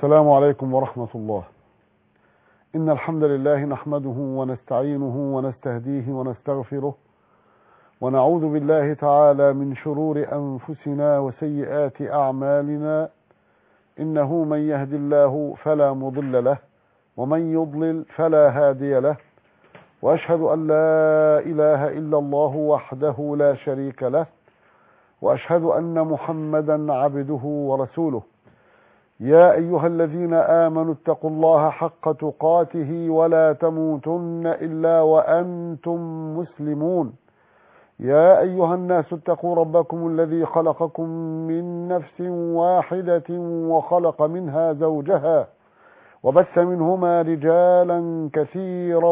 السلام عليكم ورحمة الله إن الحمد لله نحمده ونستعينه ونستهديه ونستغفره ونعوذ بالله تعالى من شرور أنفسنا وسيئات أعمالنا إنه من يهد الله فلا مضل له ومن يضلل فلا هادي له وأشهد أن لا إله إلا الله وحده لا شريك له وأشهد أن محمدا عبده ورسوله يا أيها الذين آمنوا اتقوا الله حق تقاته ولا تموتن إلا وأنتم مسلمون يا أيها الناس اتقوا ربكم الذي خلقكم من نفس واحدة وخلق منها زوجها وبث منهما رجالا كثيرا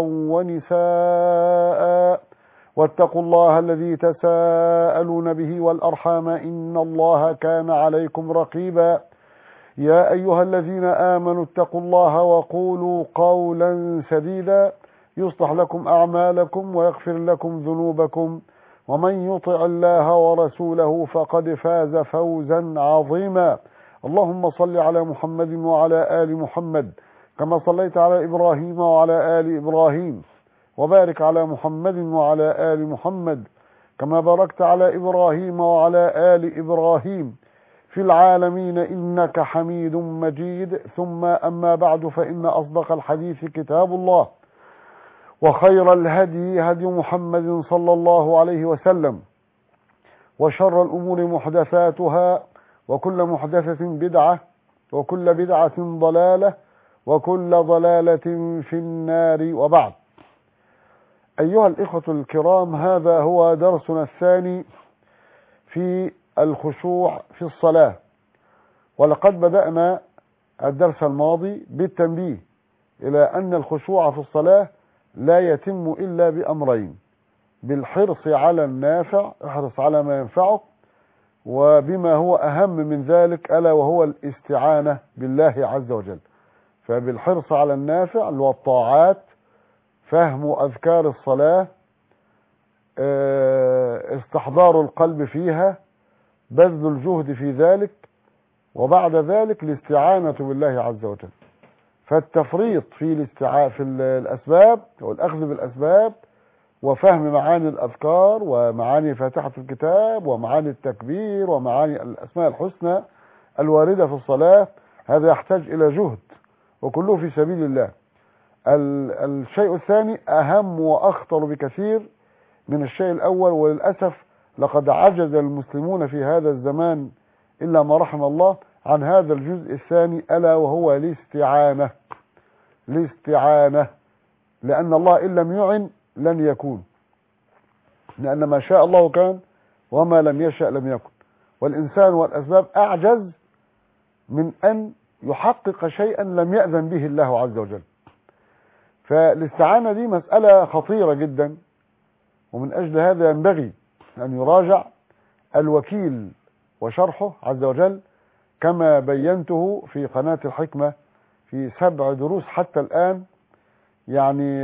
ونساء واتقوا الله الذي تساءلون به والأرحام إن الله كان عليكم رقيبا يا أيها الذين آمنوا اتقوا الله وقولوا قولا سديدا يصلح لكم أعمالكم ويغفر لكم ذنوبكم ومن يطع الله ورسوله فقد فاز فوزا عظيما اللهم صل على محمد وعلى آل محمد كما صليت على إبراهيم وعلى آل إبراهيم وبارك على محمد وعلى آل محمد كما باركت على إبراهيم وعلى آل إبراهيم في العالمين إنك حميد مجيد ثم أما بعد فإن أصدق الحديث كتاب الله وخير الهدي هدي محمد صلى الله عليه وسلم وشر الأمور محدثاتها وكل محدثة بدعة وكل بدعة ضلالة وكل ضلالة في النار وبعد أيها الإخوة الكرام هذا هو درسنا الثاني في الخشوع في الصلاة ولقد بدأنا الدرس الماضي بالتنبيه إلى أن الخشوع في الصلاة لا يتم إلا بأمرين بالحرص على النافع احرص على ما ينفعك وبما هو أهم من ذلك ألا وهو الاستعانة بالله عز وجل فبالحرص على النافع اللي هو الطاعات فهم أذكار الصلاة استحضار القلب فيها بذل الجهد في ذلك وبعد ذلك الاستعانة بالله عز وجل فالتفريط في الاستعاء في الأسباب والأخذ بالأسباب وفهم معاني الأذكار ومعاني فاتحة الكتاب ومعاني التكبير ومعاني الأسماء الحسنى الواردة في الصلاة هذا يحتاج إلى جهد وكله في سبيل الله الشيء الثاني أهم وأخطر بكثير من الشيء الأول وللأسف لقد عجز المسلمون في هذا الزمان إلا ما رحم الله عن هذا الجزء الثاني ألا وهو الاستعانة الاستعانة لأن الله إن لم يعن لن يكون لأن ما شاء الله كان وما لم يشأ لم يكن والإنسان والأسباب أعجز من أن يحقق شيئا لم يأذن به الله عز وجل فالاستعانة دي مسألة خطيرة جدا ومن أجل هذا ينبغي أن يراجع الوكيل وشرحه عز وجل كما بينته في قناة الحكمة في سبع دروس حتى الآن يعني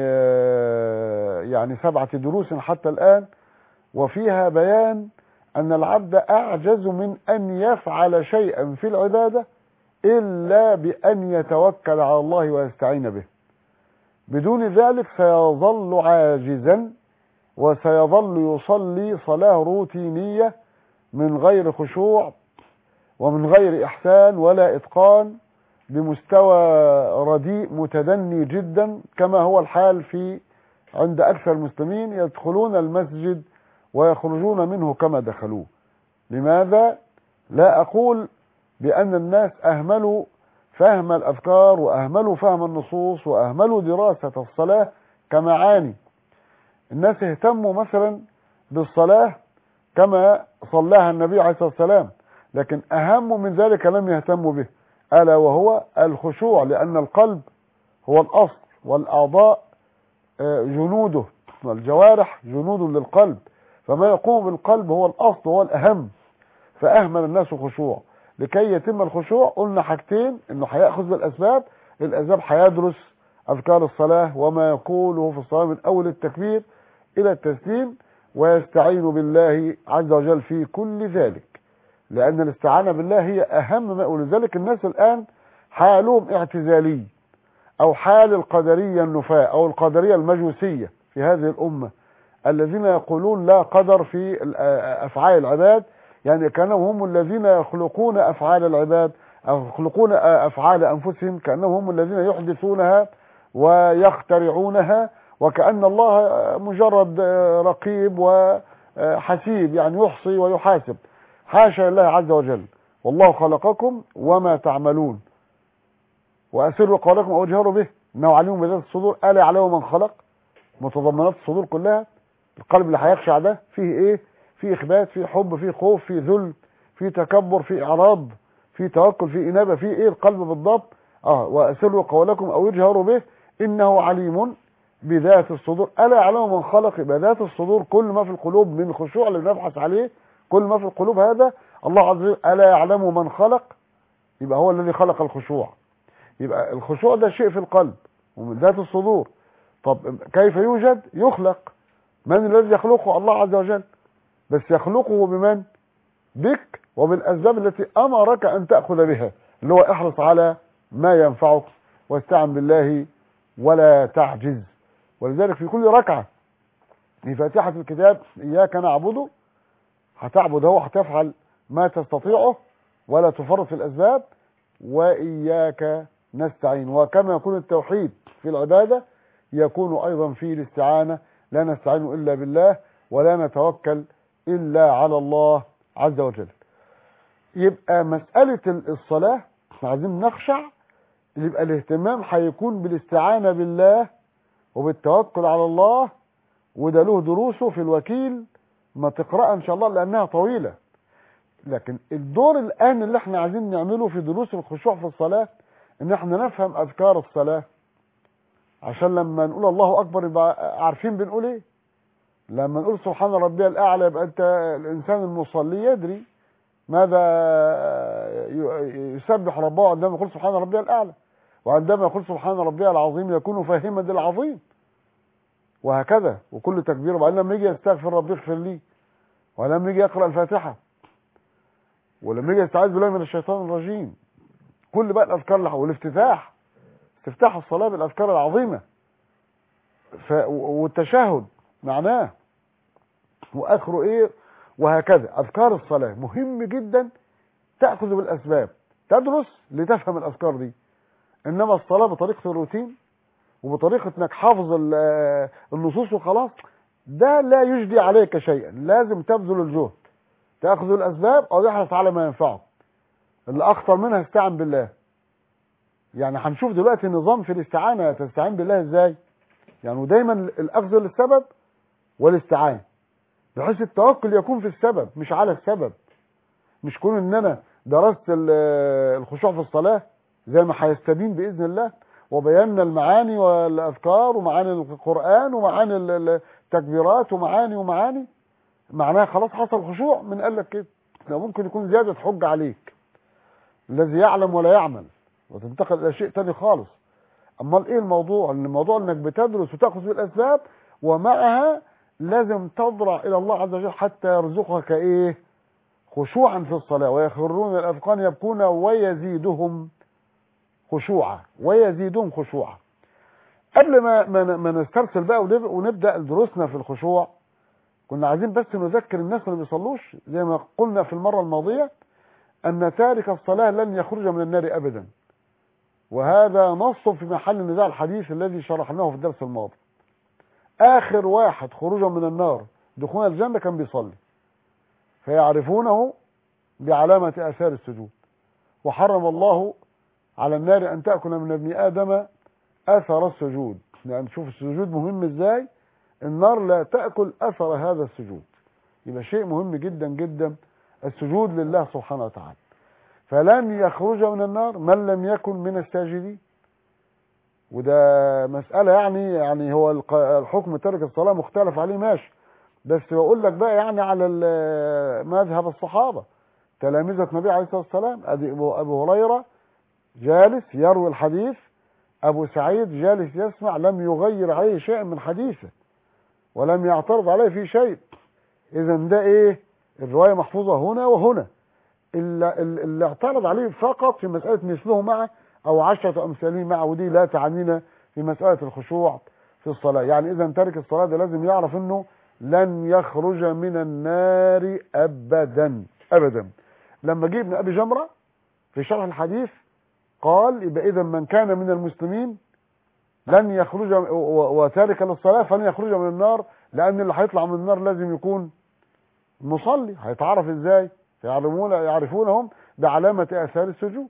يعني سبعة دروس حتى الآن وفيها بيان أن العبد أعجز من أن يفعل شيئا في العبادة إلا بأن يتوكل على الله ويستعين به بدون ذلك سيظل عاجزا وسيظل يصلي صلاة روتينية من غير خشوع ومن غير إحسان ولا إتقان بمستوى رديء متدني جدا كما هو الحال في عند أكثر المسلمين يدخلون المسجد ويخرجون منه كما دخلوه لماذا؟ لا أقول بأن الناس أهملوا فهم الأفكار وأهملوا فهم النصوص وأهملوا دراسة الصلاة كمعاني الناس اهتموا مثلا بالصلاة كما صلاها النبي عليه الصلاة والسلام لكن أهم من ذلك لم يهتموا به ألا وهو الخشوع لأن القلب هو الأصل والأعضاء جنوده والجوارح جنود للقلب فما يقوم بالقلب هو الأصل هو الأهم فأهمل الناس الخشوع لكي يتم الخشوع قلنا حاجتين انه هياخذ بالاسباب الاسباب هيدرس اذكار الصلاه وما يقوله في الصلاه من اول التكبير الى التسليم ويستعين بالله عز وجل في كل ذلك لان الاستعانه بالله هي اهم ما ولذلك الناس الان حالهم اعتزالي او حال القدرية النفاة او القدرية المجوسية في هذه الامة الذين يقولون لا قدر في افعال العباد يعني كانهم هم الذين يخلقون افعال العباد أو يخلقون افعال انفسهم كانهم هم الذين يحدثونها ويخترعونها وكأن الله مجرد رقيب وحسيب يعني يحصي ويحاسب حاشا لله عز وجل والله خلقكم وما تعملون وأسروا قولكم أو اجهروا به إنه عليم بذات الصدور ألا يعلم من خلق متضمنات الصدور كلها القلب اللي هيخشع ده فيه ايه فيه اخبات فيه حب فيه خوف فيه ذل فيه تكبر فيه اعراض فيه توكل فيه انابه فيه ايه القلب بالضبط اه واسروا قولكم او اجهروا به انه عليم بذات الصدور الا يعلم من خلق يبقى ذات الصدور كل ما في القلوب من الخشوع اللي بنبحث عليه كل ما في القلوب هذا الله عز وجل الا يعلم من خلق يبقى هو الذي خلق الخشوع يبقى الخشوع ده شيء في القلب ومن ذات الصدور طب كيف يوجد يخلق من الذي يخلقه الله عز وجل بس يخلقه بمن بك وبالاسباب التي امرك ان تاخذ بها اللي هو احرص على ما ينفعك واستعن بالله ولا تعجز ولذلك في كل ركعه في فاتحه الكتاب اياك نعبد هتعبد هو هتفعل ما تستطيعه ولا تفرط في الاسباب واياك نستعين وكما يكون التوحيد في العباده يكون ايضا في الاستعانه لا نستعين الا بالله ولا نتوكل الا على الله عز وجل يبقى مساله الصلاه عايزين نخشع يبقى الاهتمام هيكون بالاستعانه بالله وبالتوكل على الله وده له دروسه في الوكيل ما تقرأها ان شاء الله لانها طويله لكن الدور الان اللي احنا عايزين نعمله في دروس الخشوع في الصلاه ان احنا نفهم اذكار الصلاه عشان لما نقول الله اكبر يبقى عارفين بنقول ايه لما نقول سبحان ربي الاعلى يبقى انت الانسان المصلي يدري ماذا يسبح ربه عندما يقول سبحان ربي الاعلى وعندما يقول سبحان ربي العظيم يكون فاهما للعظيم وهكذا وكل تكبير وبعدين لما يجي يستغفر ربي اغفر لي ولما يجي يقرا الفاتحه ولما يجي يستعيذ بالله من الشيطان الرجيم كل بقى الاذكار والافتتاح استفتاح الصلاه بالاذكار العظيمه ف... والتشهد معناه واخره ايه وهكذا اذكار الصلاه مهم جدا تاخذ بالاسباب تدرس لتفهم الاذكار دي انما الصلاه بطريقه الروتين وبطريقه انك حافظ النصوص وخلاص ده لا يجدي عليك شيئا لازم تبذل الجهد تاخذ الاسباب او تحرص على ما ينفعك اللي اخطر منها استعن بالله يعني هنشوف دلوقتي نظام في الاستعانه تستعين بالله ازاي يعني ودايما الاخذ للسبب والاستعانه بحيث التوكل يكون في السبب مش على السبب مش كون ان انا درست الخشوع في الصلاه زي ما هيستبين باذن الله وبينا المعاني والاذكار ومعاني القران ومعاني التكبيرات ومعاني ومعاني معناها خلاص حصل خشوع من قال لك كده ده ممكن يكون زياده حجه عليك الذي يعلم ولا يعمل وتنتقل الى شيء تاني خالص امال ايه الموضوع ان الموضوع انك بتدرس وتاخذ بالاسباب ومعها لازم تضرع الى الله عز وجل حتى يرزقك ايه خشوعا في الصلاه ويخرون الاذقان يبكون ويزيدهم خشوعا ويزيدهم خشوعا قبل ما ما نسترسل بقى ونبدا دروسنا في الخشوع كنا عايزين بس نذكر الناس اللي ما بيصلوش زي ما قلنا في المره الماضيه ان تارك الصلاه لن يخرج من النار ابدا وهذا نص في محل النزاع الحديث الذي شرحناه في الدرس الماضي اخر واحد خروجا من النار دخول الجنه كان بيصلي فيعرفونه بعلامه اثار السجود وحرم الله على النار ان تاكل من ابن ادم اثر السجود يعني شوف السجود مهم ازاي النار لا تاكل اثر هذا السجود يبقى شيء مهم جدا جدا السجود لله سبحانه وتعالى فلن يخرج من النار من لم يكن من الساجدين وده مسألة يعني يعني هو الحكم ترك الصلاة مختلف عليه ماشي بس بقول لك بقى يعني على مذهب الصحابة تلامذة النبي عليه الصلاة والسلام ادي ابو هريرة جالس يروي الحديث ابو سعيد جالس يسمع لم يغير عليه شيء من حديثه ولم يعترض عليه في شيء اذا ده ايه الرواية محفوظة هنا وهنا اللي, اللي اعترض عليه فقط في مسألة مثله مع او عشرة امثاله معه ودي لا تعنينا في مسألة الخشوع في الصلاة يعني اذا تارك الصلاة ده لازم يعرف انه لن يخرج من النار ابدا ابدا لما جه ابن ابي جمرة في شرح الحديث قال يبقى اذا من كان من المسلمين لن يخرج و- و- وتارك للصلاة فلن يخرج من النار لان اللي هيطلع من النار لازم يكون مصلي هيتعرف ازاي يعلمون يعرفونهم بعلامة اثار السجود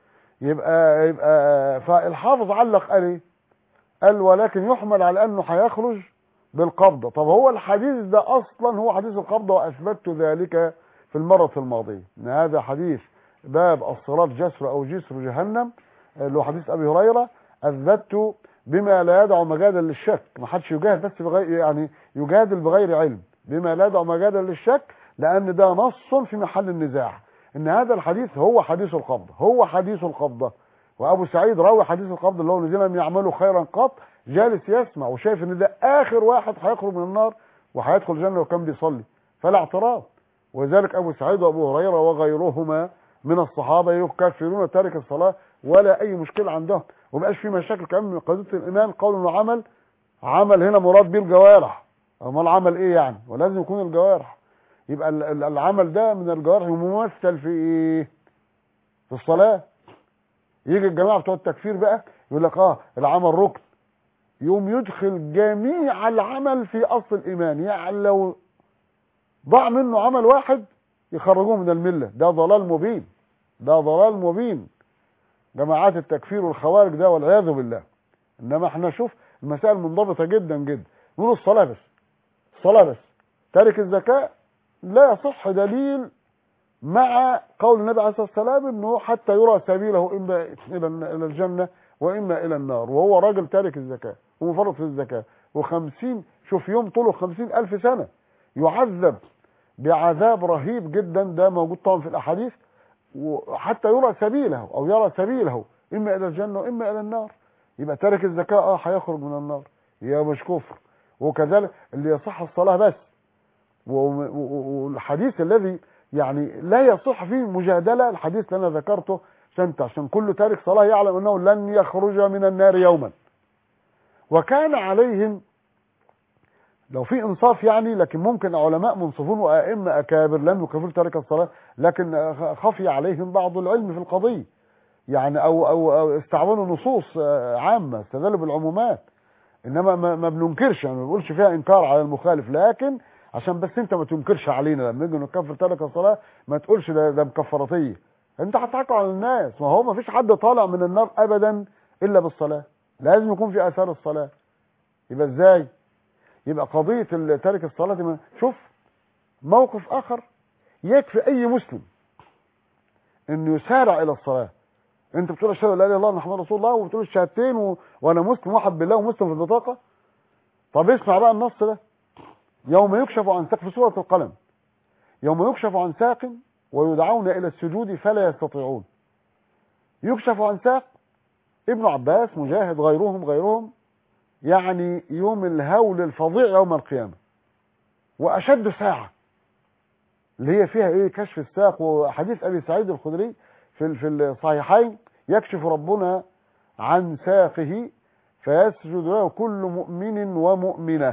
يبقى يبقى فالحافظ علق قال ايه قال ولكن يحمل على انه هيخرج بالقبضة طب هو الحديث ده اصلا هو حديث القبضة واثبتت ذلك في المرة الماضية ان هذا حديث باب الصراط جسر او جسر جهنم اللي هو حديث ابي هريرة اثبته بما لا يدع مجالا للشك ما حدش يجاهد بس بغير يعني يجادل بغير علم بما لا يدع مجالا للشك لان ده نص في محل النزاع ان هذا الحديث هو حديث القبضة هو حديث القبضة وابو سعيد راوي حديث القبض اللي هو الذين لم يعملوا خيرا قط جالس يسمع وشايف ان ده اخر واحد هيخرج من النار وهيدخل الجنه وكان بيصلي فلا اعتراض وذلك ابو سعيد وابو هريره وغيرهما من الصحابه يكفرون تارك الصلاه ولا اي مشكله عندهم ومبقاش في مشاكل كمان من قضيه الايمان قول انه عمل عمل هنا مراد بيه الجوارح امال عمل ايه يعني ولازم يكون الجوارح يبقى ال- ال- العمل ده من الجوارح ممثل في ايه في الصلاه يجي الجماعه بتوع التكفير بقى يقول لك اه العمل ركن يقوم يدخل جميع العمل في اصل الايمان يعني لو ضاع منه عمل واحد يخرجوه من المله ده ضلال مبين ده ضلال مبين جماعات التكفير والخوارج ده والعياذ بالله انما احنا شوف المسائل منضبطه جدا جدا نقول الصلاه بس الصلاه بس تارك الزكاه لا يصح دليل مع قول النبي عليه الصلاه والسلام انه حتى يرى سبيله اما الى الى الجنه واما الى النار وهو راجل تارك الزكاه ومفرط في الزكاه وخمسين شوف يوم طوله خمسين الف سنه يعذب بعذاب رهيب جدا ده موجود طبعا في الاحاديث وحتى يرى سبيله او يرى سبيله اما الى الجنه واما الى النار يبقى تارك الزكاه اه هيخرج من النار يا مش كفر وكذلك اللي يصح الصلاه بس و- و- والحديث الذي يعني لا يصح فيه مجادله الحديث اللي انا ذكرته عشان عشان كل تارك صلاه يعلم انه لن يخرج من النار يوما وكان عليهم لو في انصاف يعني لكن ممكن علماء منصفون وائمه اكابر لم يكفروا تارك الصلاه لكن خفي عليهم بعض العلم في القضيه يعني او او, أو استعملوا نصوص آه، عامه استدلوا بالعمومات انما ما, ما بننكرش يعني ما بنقولش فيها انكار على المخالف لكن عشان بس انت ما تنكرش علينا لما نيجي نكفر تارك الصلاه ما تقولش ده ده مكفراتيه انت هتحكوا على الناس ما هو ما فيش حد طالع من النار ابدا الا بالصلاه لازم يكون في اثار الصلاه يبقى ازاي يبقى قضيه ال- تارك الصلاه دي ما- شوف موقف اخر يكفي اي مسلم انه يسارع الى الصلاه انت بتقول اشهد ان لا اله الا الله محمد رسول الله وبتقول الشهادتين و... وانا مسلم واحد بالله ومسلم في البطاقه طب اسمع بقى النص ده يوم يكشف عن ساق في سوره القلم يوم يكشف عن ساق ويدعون الى السجود فلا يستطيعون يكشف عن ساق ابن عباس مجاهد غيرهم غيرهم يعني يوم الهول الفظيع يوم القيامه واشد ساعه اللي هي فيها ايه كشف الساق وحديث ابي سعيد الخدري في في الصحيحين يكشف ربنا عن ساقه فيسجد له كل مؤمن ومؤمنه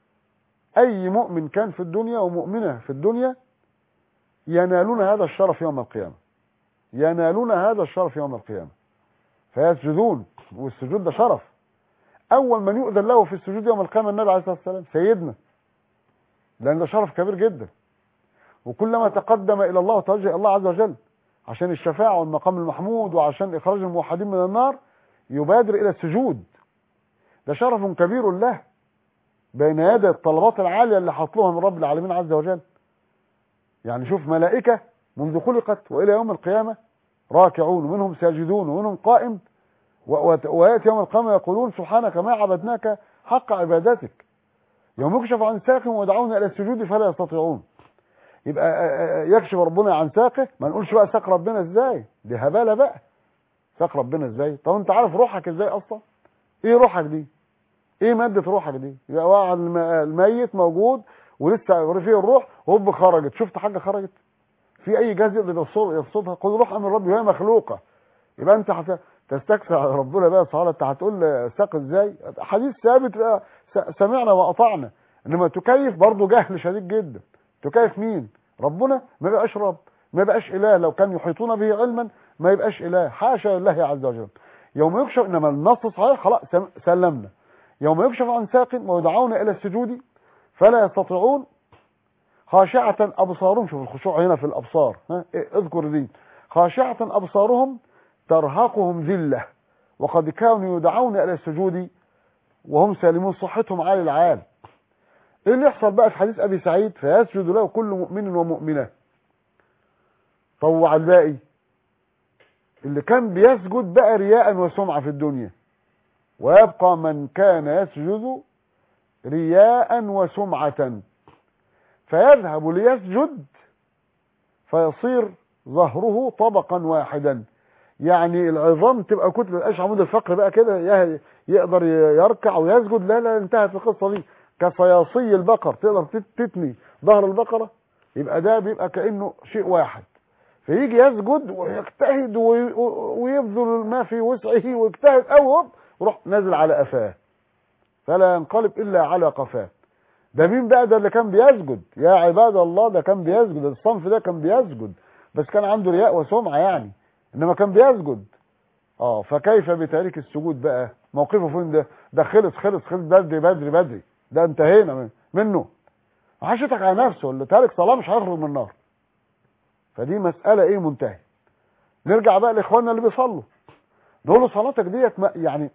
اي مؤمن كان في الدنيا ومؤمنه في الدنيا ينالون هذا الشرف يوم القيامه ينالون هذا الشرف يوم القيامه فيسجدون والسجود ده شرف اول من يؤذن له في السجود يوم القيامه النبي عليه الصلاه والسلام سيدنا لان ده شرف كبير جدا وكلما تقدم الى الله وتوجه الى الله عز وجل عشان الشفاعه والمقام المحمود وعشان اخراج الموحدين من النار يبادر الى السجود ده شرف كبير له بين يدي الطلبات العاليه اللي حطلوها من رب العالمين عز وجل يعني شوف ملائكه منذ خلقت والى يوم القيامه راكعون ومنهم ساجدون ومنهم قائم و- و- وياتي يوم القيامه يقولون سبحانك ما عبدناك حق عبادتك يوم يكشف عن ساق ويدعون الى السجود فلا يستطيعون يبقى آه، آه، يكشف ربنا عن ساقه ما نقولش بقى ساق ربنا ازاي دي هباله بقى ساق ربنا ازاي طب انت عارف روحك ازاي اصلا ايه روحك دي ايه ماده روحك دي يبقى واحد الم- الميت موجود ولسه فيه الروح وهوب خرجت شفت حاجه خرجت في اي جهاز يقدر يفصل- يفصلها قل روح امر ربي وهي مخلوقه يبقى انت حت... تستكثر على ربنا بقى سبحانه انت هتقول ساق ازاي حديث ثابت بقى س- سمعنا واطعنا انما تكيف برضه جهل شديد جدا تكيف مين ربنا ما يبقاش رب ما يبقاش اله لو كان يحيطون به علما ما يبقاش اله حاشا لله عز وجل يوم يكشف انما النص صحيح خلاص سم- سلمنا يوم يكشف عن ساق ويدعون الى السجود فلا يستطيعون خاشعة أبصارهم شوف الخشوع هنا في الأبصار ها؟ إيه، اذكر دي خاشعة أبصارهم ترهقهم ذلة وقد كانوا يدعون إلى السجود وهم سالمون صحتهم عالي العال ايه اللي يحصل بقى في حديث ابي سعيد فيسجد له كل مؤمن ومؤمنه طوع الباقي اللي كان بيسجد بقى رياء وسمعه في الدنيا ويبقى من كان يسجد رياء وسمعه فيذهب ليسجد فيصير ظهره طبقا واحدا يعني العظام تبقى كتله القش عمود الفقر بقى كده يه- يقدر يركع ويسجد لا لا انتهت القصه دي كصياصي البقر تقدر تت- تتني ظهر البقره يبقى ده بيبقى كانه شيء واحد فيجي يسجد ويجتهد وي- ويبذل ما في وسعه ويجتهد قوي ويروح نازل على قفاه فلا ينقلب الا على قفاه ده مين بقى ده اللي كان بيسجد يا عباد الله ده كان بيسجد الصنف ده كان بيسجد بس كان عنده رياء وسمعه يعني انما كان بيسجد اه فكيف بتارك السجود بقى موقفه فين ده ده خلص خلص خلص بدري بدري بدري ده انتهينا من- منه عاشتك على نفسه اللي تارك صلاه مش هيخرج من النار فدي مساله ايه منتهيه نرجع بقى لاخواننا اللي بيصلوا نقول له صلاتك ديت ما- يعني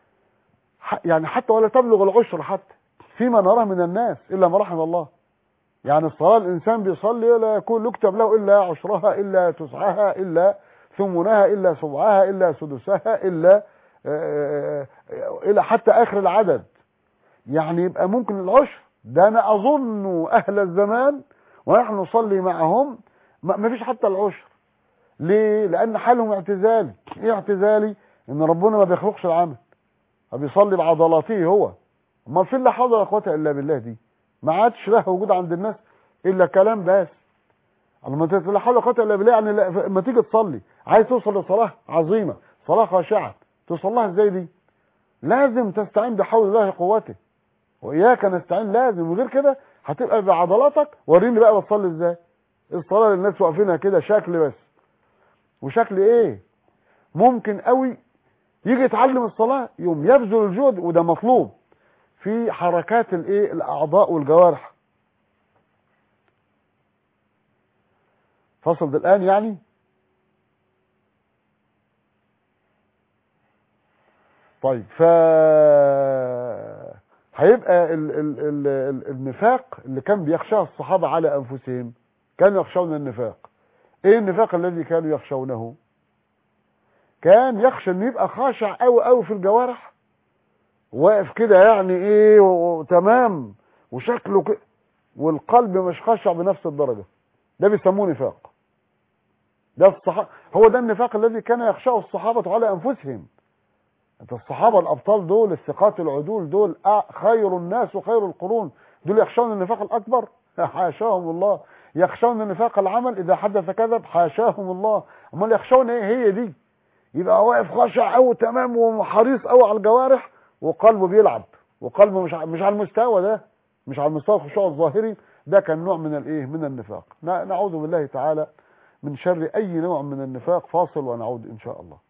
ح- يعني حتى ولا تبلغ العشر حتى فيما نراه من الناس الا ما رحم الله يعني الصلاه الانسان بيصلي لا يكون يكتب له الا عشرها الا تسعها الا ثمنها الا سبعها الا سدسها الا آه، آه، الى حتى اخر العدد يعني يبقى ممكن العشر ده انا اظن اهل الزمان ونحن نصلي معهم ما ما فيش حتى العشر ليه لان حالهم اعتزالي ايه اعتزالي ان ربنا ما بيخلقش العمل فبيصلي بعضلاته هو امال فين لا حول ولا قوه الا بالله دي ما عادش لها وجود عند الناس الا كلام بس لما تقول لا حول ولا قوه الا بالله يعني لا- لما تيجي تصلي عايز توصل لصلاه عظيمه صلاه خاشعه توصل لها ازاي دي لازم تستعين بحول الله قوته واياك نستعين لازم وغير كده هتبقى بعضلاتك وريني بقى بتصلي ازاي الصلاه اللي الناس واقفينها كده شكل بس وشكل ايه ممكن قوي يجي يتعلم الصلاه يوم يبذل الجهد وده مطلوب في حركات الايه الاعضاء والجوارح فصل ده الان يعني طيب ف هيبقى ال... ال... ال... ال... النفاق اللي كان بيخشاه الصحابه على انفسهم كانوا يخشون النفاق ايه النفاق الذي كانوا يخشونه كان يخشى انه يبقى خاشع قوي قوي في الجوارح واقف كده يعني ايه وتمام وشكله كده والقلب مش خاشع بنفس الدرجه ده بيسموه نفاق ده الصحابه هو ده النفاق الذي كان يخشاه الصحابه على انفسهم انت الصحابه الابطال دول الثقات العدول دول أ- خير الناس وخير القرون دول يخشون النفاق الاكبر حاشاهم الله يخشون النفاق العمل اذا حدث كذب حاشاهم الله امال يخشون ايه هي دي يبقى واقف خاشع قوي تمام وحريص قوي على الجوارح وقلبه بيلعب وقلبه مش ع- مش على المستوى ده مش على المستوى الخشوع الظاهري ده كان نوع من الايه من النفاق ن- نعوذ بالله تعالى من شر اي نوع من النفاق فاصل ونعود ان شاء الله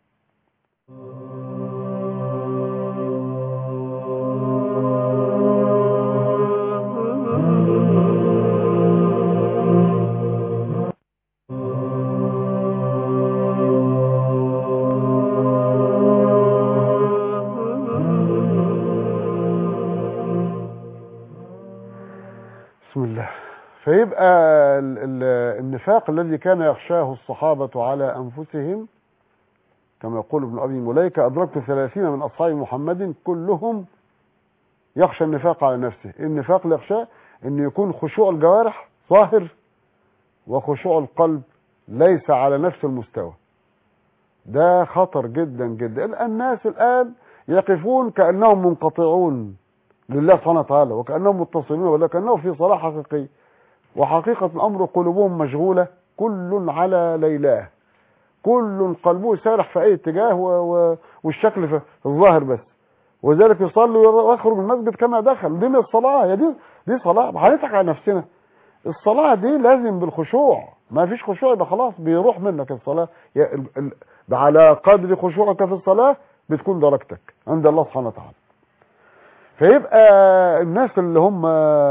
بسم الله فيبقى ال- ال- النفاق الذي كان يخشاه الصحابة على أنفسهم كما يقول ابن أبي مليكة أدركت ثلاثين من أصحاب محمد كلهم يخشى النفاق على نفسه إيه النفاق اللي يخشاه أن يكون خشوع الجوارح ظاهر وخشوع القلب ليس على نفس المستوى ده خطر جدا جدا الناس الآن يقفون كأنهم منقطعون لله سبحانه وتعالى وكأنهم متصلون ولا كأنهم في صلاة حقيقية وحقيقة الأمر قلوبهم مشغولة كل على ليلاه كل قلبه سارح في اي اتجاه و... و... والشكل في الظاهر بس وذلك يصلي ويخرج من المسجد كما دخل دي من الصلاه هي دي دي صلاه هنضحك على نفسنا الصلاه دي لازم بالخشوع ما فيش خشوع يبقى خلاص بيروح منك الصلاه يا ال... ال... على قدر خشوعك في الصلاه بتكون درجتك عند الله سبحانه وتعالى فيبقى الناس اللي هم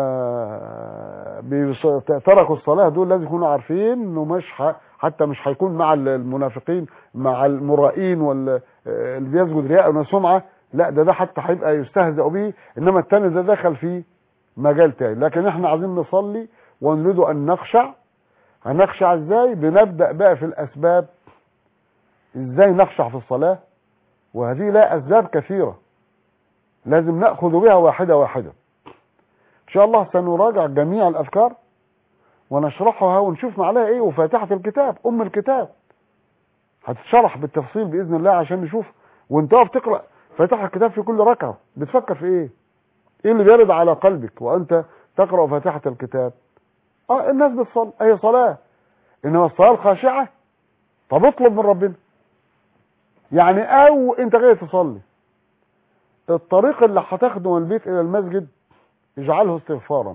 بيص- تركوا الصلاة دول لازم يكونوا عارفين انه مش ح... حتى مش هيكون مع المنافقين مع المرائين وال اللي بيسجد رياء وسمعة لا ده ده حتى هيبقى يستهزأ به انما التاني ده دخل في مجال تاني لكن احنا عايزين نصلي ونريد ان نخشع هنخشع ازاي بنبدأ بقى في الاسباب ازاي نخشع في الصلاة وهذه لها اسباب كثيرة لازم نأخذ بها واحدة واحدة ان شاء الله سنراجع جميع الافكار ونشرحها ونشوف معناها ايه وفاتحة الكتاب ام الكتاب هتتشرح بالتفصيل باذن الله عشان نشوف وانت واقف تقرا فاتحة الكتاب في كل ركعة بتفكر في ايه ايه اللي بيرد على قلبك وانت تقرا فاتحة الكتاب اه الناس بتصلي اي صلاة انما الصلاة الخاشعة طب اطلب من ربنا يعني او انت جاي تصلي الطريق اللي هتاخده من البيت الى المسجد اجعله استغفارا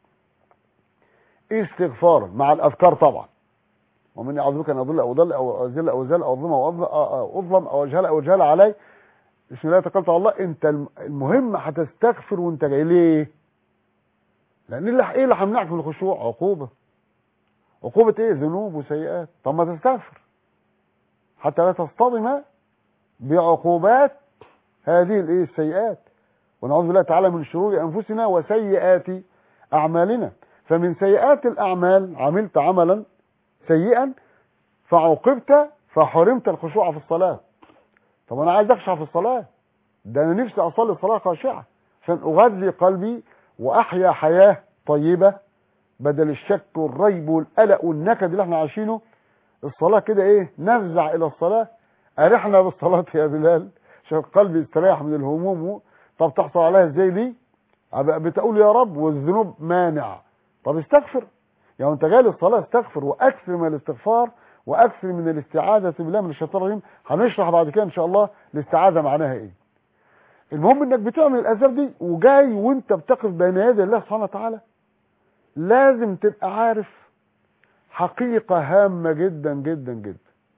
ايه استغفارا مع الاذكار طبعا ومن يعوذ بك ان اضل او اضل او ازل او ازل او اظلم او أظلم- أو اظلم او اجهل او اجهل علي بسم الله توكلت على الله انت الم- المهم هتستغفر وانت جاي ليه لان اللي ايه اللي هيمنعك من الخشوع عقوبه عقوبه ايه ذنوب وسيئات طب ما تستغفر حتى لا تصطدم بعقوبات هذه الايه السيئات ونعوذ بالله تعالى من شرور انفسنا وسيئات اعمالنا فمن سيئات الاعمال عملت عملا سيئا فعوقبت فحرمت الخشوع في الصلاه طب انا عايز اخشع في الصلاه ده انا نفسي اصلي صلاه خاشعه عشان اغذي قلبي واحيا حياه طيبه بدل الشك والريب والقلق والنكد اللي احنا عايشينه الصلاه كده ايه نفزع الى الصلاه ارحنا بالصلاه يا بلال عشان قلبي يستريح من الهموم طب تحصل عليها ازاي دي أبقى بتقول يا رب والذنوب مانع طب استغفر يعني انت جاي للصلاه استغفر واكثر من الاستغفار واكثر من الاستعاذه بالله من الشيطان الرجيم هنشرح بعد كده ان شاء الله الاستعاذه معناها ايه المهم انك بتعمل الاسباب دي وجاي وانت بتقف بين يدي الله سبحانه وتعالى لازم تبقى عارف حقيقه هامه جدا جدا جدا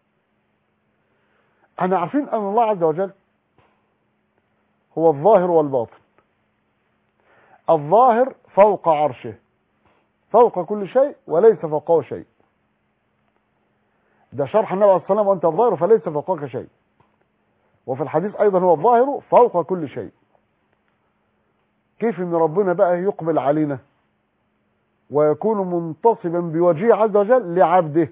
احنا عارفين ان الله عز وجل هو الظاهر والباطن الظاهر فوق عرشه فوق كل شيء وليس فوقه شيء ده شرح النبي عليه الصلاه والسلام وانت الظاهر فليس فوقك شيء وفي الحديث ايضا هو الظاهر فوق كل شيء كيف ان ربنا بقى يقبل علينا ويكون منتصبا بوجهه عز وجل لعبده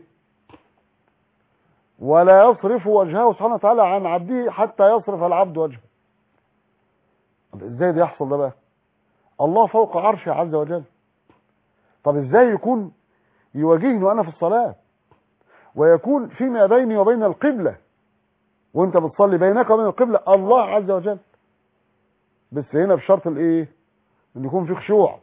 ولا يصرف وجهه سبحانه وتعالى عن عبده حتى يصرف العبد وجهه طب ازاي ده يحصل ده بقى الله فوق عرشه عز وجل طب ازاي يكون يواجهني وانا في الصلاه ويكون فيما بيني وبين القبله وانت بتصلي بينك وبين القبله الله عز وجل بس هنا بشرط الايه ان يكون في خشوع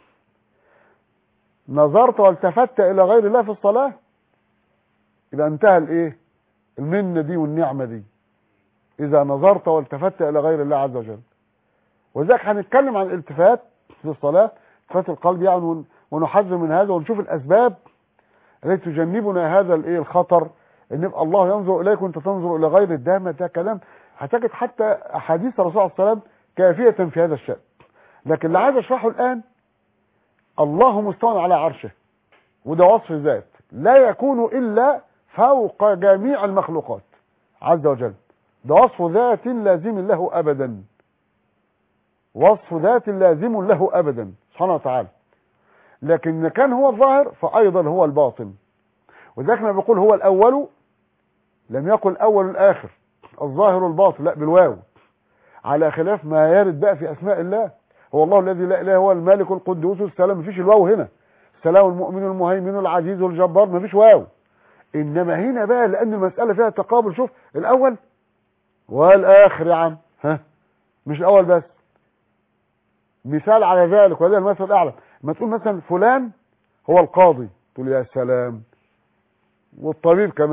نظرت والتفت الى غير الله في الصلاه يبقى انتهى الايه المنه دي والنعمه دي اذا نظرت والتفت الى غير الله عز وجل ولذلك هنتكلم عن الالتفات في الصلاه التفات القلب يعني ون- ونحذر من هذا ونشوف الاسباب التي تجنبنا هذا الايه الخطر ان يبقى الله ينظر اليك وانت تنظر الى غير الدامه ده كلام هتجد حتى احاديث الرسول عليه الصلاه والسلام كافيه في هذا الشان لكن اللي عايز اشرحه الان الله مستوى على عرشه وده وصف ذات لا يكون الا فوق جميع المخلوقات عز وجل ده وصف ذات لازم له ابدا وصف ذات لازم له ابدا سبحانه وتعالى لكن إن كان هو الظاهر فايضا هو الباطن وذلك ما بيقول هو الاول لم يقل اول الاخر الظاهر الباطن لا بالواو على خلاف ما يرد بقى في اسماء الله هو الله الذي لا اله هو الملك القدوس السلام مفيش الواو هنا السلام المؤمن المهيمن العزيز الجبار مفيش واو انما هنا بقى لان المساله فيها تقابل شوف الاول والاخر يا عم ها مش الاول بس مثال على ذلك وهذا المثل الاعلى ما تقول مثلا فلان هو القاضي تقول يا سلام والطبيب كمان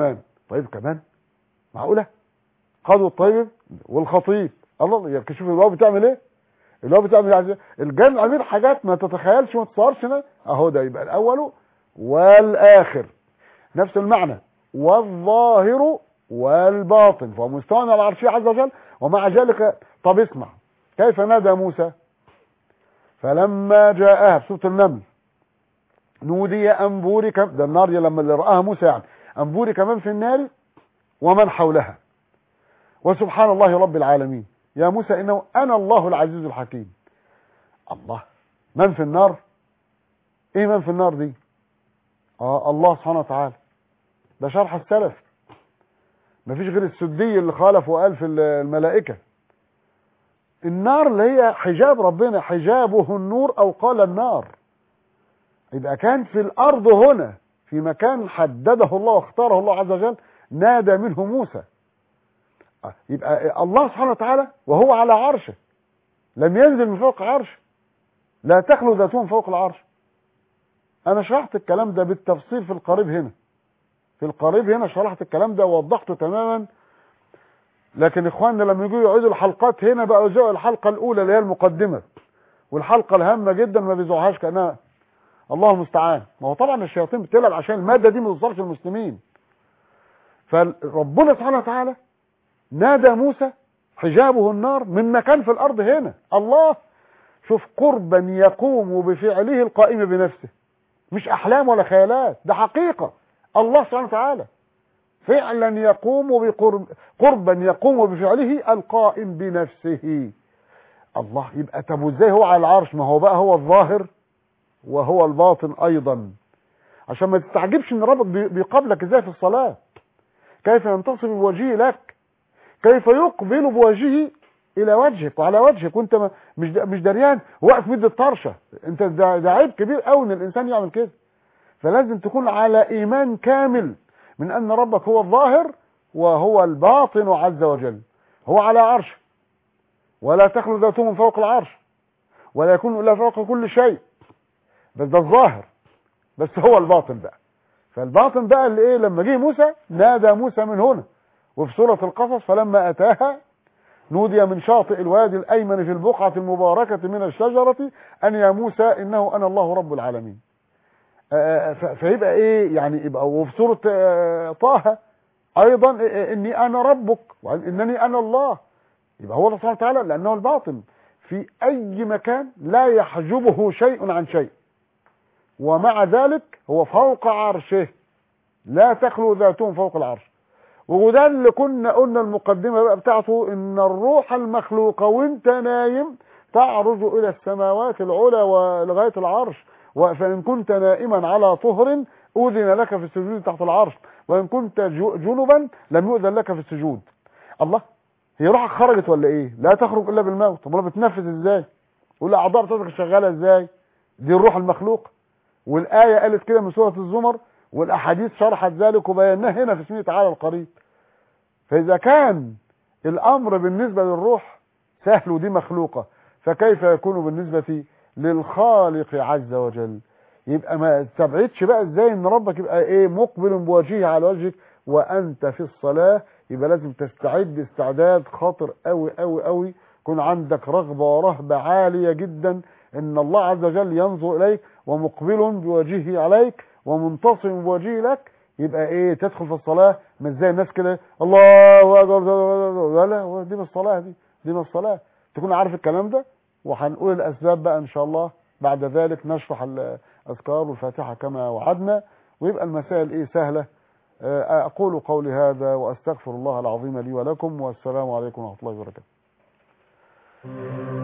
طيب كمان معقوله قاضي الطيب والخطيب الله يا شوف الواو بتعمل ايه الواو بتعمل يعني الجمع عامل حاجات ما تتخيلش وما تتصورش هنا اهو ده يبقى الاول والاخر نفس المعنى والظاهر والباطن فهو مستوى على العرش عز وجل ومع ذلك طب اسمع كيف نادى موسى فلما جاءها في سوره النمل نودي ان بورك ده النار دي لما اللي راها موسى يعني ان بورك من في النار ومن حولها وسبحان الله رب العالمين يا موسى انه انا الله العزيز الحكيم الله من في النار ايه من في النار دي اه الله سبحانه وتعالى ده شرح السلف مفيش غير السدي اللي خالف وقال في الملائكه النار اللي هي حجاب ربنا حجابه النور او قال النار يبقى كان في الارض هنا في مكان حدده الله واختاره الله عز وجل نادى منه موسى يبقى الله سبحانه وتعالى وهو على عرشه لم ينزل من فوق عرشه لا تخلو ذاته من فوق العرش انا شرحت الكلام ده بالتفصيل في القريب هنا في القريب هنا شرحت الكلام ده ووضحته تماما لكن اخواننا لما يجوا يعيدوا الحلقات هنا بقى يزعوا الحلقه الاولى اللي هي المقدمه والحلقه الهامه جدا ما بيزعوهاش كانها الله المستعان ما هو طبعا الشياطين بتلعب عشان الماده دي ما توصلش للمسلمين فربنا سبحانه وتعالى نادى موسى حجابه النار من مكان في الارض هنا الله شوف قربا يقوم بفعله القائم بنفسه مش احلام ولا خيالات ده حقيقه الله سبحانه وتعالى فعلا يقوم بقرب قربا يقوم بفعله القائم بنفسه الله يبقى طب وازاي هو على العرش ما هو بقى هو الظاهر وهو الباطن ايضا عشان ما تستعجبش ان ربك بيقابلك ازاي في الصلاه كيف ينتصب بوجهه لك كيف يقبل بوجهه الى وجهك وعلى وجهك وانت مش مش دريان واقف مد الطرشه انت ده, ده عيب كبير قوي ان الانسان يعمل كده فلازم تكون على ايمان كامل من ان ربك هو الظاهر وهو الباطن عز وجل هو على عرش ولا تخلو ذاته من فوق العرش ولا يكون الا فوق كل شيء بس ده الظاهر بس هو الباطن بقى فالباطن بقى اللي ايه لما جه موسى نادى موسى من هنا وفي سورة القصص فلما أتاها نودي من شاطئ الوادي الأيمن في البقعة المباركة من الشجرة أن يا موسى إنه أنا الله رب العالمين فيبقى إيه يعني يبقى وفي سورة طه أيضا إني أنا ربك وإنني أنا الله يبقى هو سبحانه وتعالى لأنه الباطن في أي مكان لا يحجبه شيء عن شيء ومع ذلك هو فوق عرشه لا تخلو ذاته فوق العرش وده اللي كنا قلنا المقدمة بقى بتاعته ان الروح المخلوقة وانت نايم تعرج الى السماوات العلى ولغاية العرش فان كنت نائما على طهر اذن لك في السجود تحت العرش وان كنت جنبا لم يؤذن لك في السجود الله هي روحك خرجت ولا ايه لا تخرج الا بالموت طب بتنفذ ازاي والاعضاء بتاعتك شغاله ازاي دي الروح المخلوق والايه قالت كده من سوره الزمر والاحاديث شرحت ذلك وبيناه هنا في اسمه تعالى القريب فاذا كان الامر بالنسبه للروح سهل ودي مخلوقه فكيف يكون بالنسبه للخالق عز وجل يبقى ما تستبعدش بقى ازاي ان ربك يبقى ايه مقبل بوجهه على وجهك وانت في الصلاه يبقى لازم تستعد استعداد خاطر قوي قوي قوي يكون عندك رغبه ورهبه عاليه جدا ان الله عز وجل ينظر اليك ومقبل بوجهه عليك ومنتصم بوجهه لك يبقى ايه تدخل في الصلاه مش زي الناس كده الله اكبر لا لا دي مش الصلاه دي دي مش الصلاه تكون عارف الكلام ده وهنقول الاسباب بقى ان شاء الله بعد ذلك نشرح الاذكار والفاتحه كما وعدنا ويبقى المسائل ايه سهله اقول قولي هذا واستغفر الله العظيم لي ولكم والسلام عليكم ورحمه الله وبركاته